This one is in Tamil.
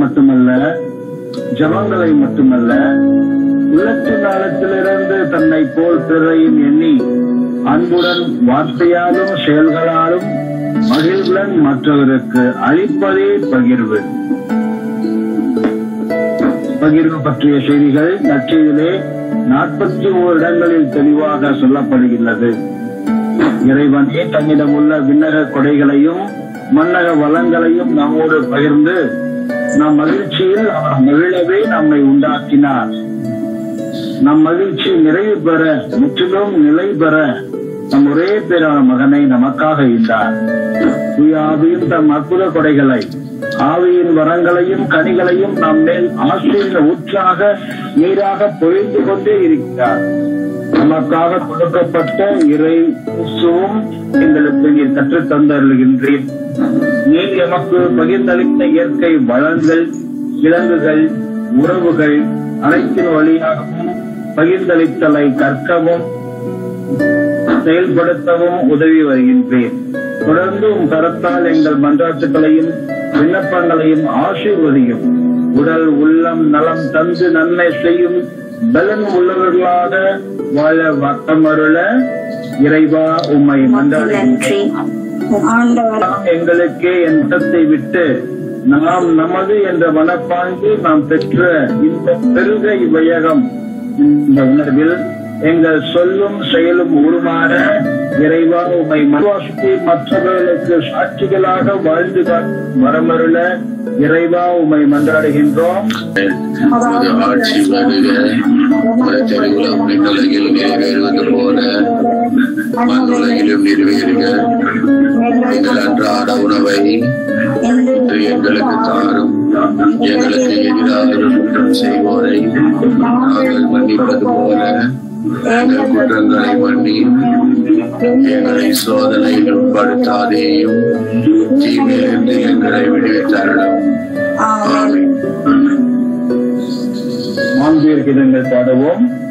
மட்டுமல்ல ஜபங்களை மட்டுமல்ல உள்ளத்து நாளத்திலிருந்து தன்னை போல் பிறரையும் எண்ணி அன்புடன் வார்த்தையாலும் செயல்களாலும் மகிழ்வுடன் மற்றவருக்கு அளிப்பதே பகிர்வு பகிர்வு பற்றிய செய்திகள் நற்செய்தியிலே நாற்பத்தி ஓர் இடங்களில் தெளிவாக சொல்லப்படுகின்றது இறைவனே தன்னிடம் உள்ள விண்ணக கொடைகளையும் மன்னக வளங்களையும் நம்மோடு பகிர்ந்து நம் மகிழ்ச்சியில் அவர் மகிழவே நம்மை உண்டாக்கினார் நம் மகிழ்ச்சி நிறைவு பெற முற்றிலும் நிலை பெற நம் ஒரே பேரான மகனை நமக்காக ஈந்தார் தூய ஆவியின் தம் அற்புத கொடைகளை ஆவியின் வரங்களையும் கனிகளையும் நம் மேல் ஆசிரிய ஊற்றாக நீராக பொழிந்து கொண்டே இருக்கிறார் நமக்காக கொடுக்கப்பட்ட இறை கிறிஸ்துவும் எங்களுக்கு நீர் கற்றுத் தந்தருகின்றீர் நீர் எமக்கு பகிர்ந்தளித்த இயற்கை வளங்கள் விலங்குகள் உறவுகள் அனைத்தின் வழியாகவும் பகிர்ந்தளித்தலை கற்கவும் செயல்படுத்தவும் உதவி வருகின்றேன் தொடர்ந்து உம் கரத்தால் எங்கள் மன்றாட்டுகளையும் விண்ணப்பங்களையும் ஆசீர்வதியும் உடல் உள்ளம் நலம் தந்து நன்மை செய்யும் பலன் உள்ளவர்களாக வாழ வட்டமருள இறைவா உம்மை மன்றாடுகின்றேன் நன்றி ஆண்டவர் நாம் எங்களுக்கே என் மதத்தை விட்டு நாம் நமது என்ற மனப்பாங்கு நாம் பெற்ற இந்த பெருக இவ்வையகம் இந்த உணர்வில் எங்கள் சொல்லும் செயலும் உருமாற இறைவா உமை மனவாசித்து மற்றவர்களுக்கு சாட்சிகளாக வாழ்ந்து காட்டும் வரமருள இறைவா உமை மன்றாடுகின்றோம் உமது ஆட்சி வருக உமது தெருவுலம் விண்ணுலகில் நிறைவேறுவது போல மண்ணுலகிலும் நிறைவேறுக எங்கள் அன்றாட உணவை இன்று எங்களுக்கு தாரும் எங்களுக்கு எதிராக குற்றம் செய்வோரை நாங்கள் மன்னிப்பது போல எங்கள் குற்றங்களை மன்னி எங்களை சோதனையில் உட்படுத்தாதேயும் தீமையிலிருந்து எங்களை விடுவித்தாரிடம் ஆமென் ஆமென் மாண்பியர்கிடங்கள் பாடுவோம்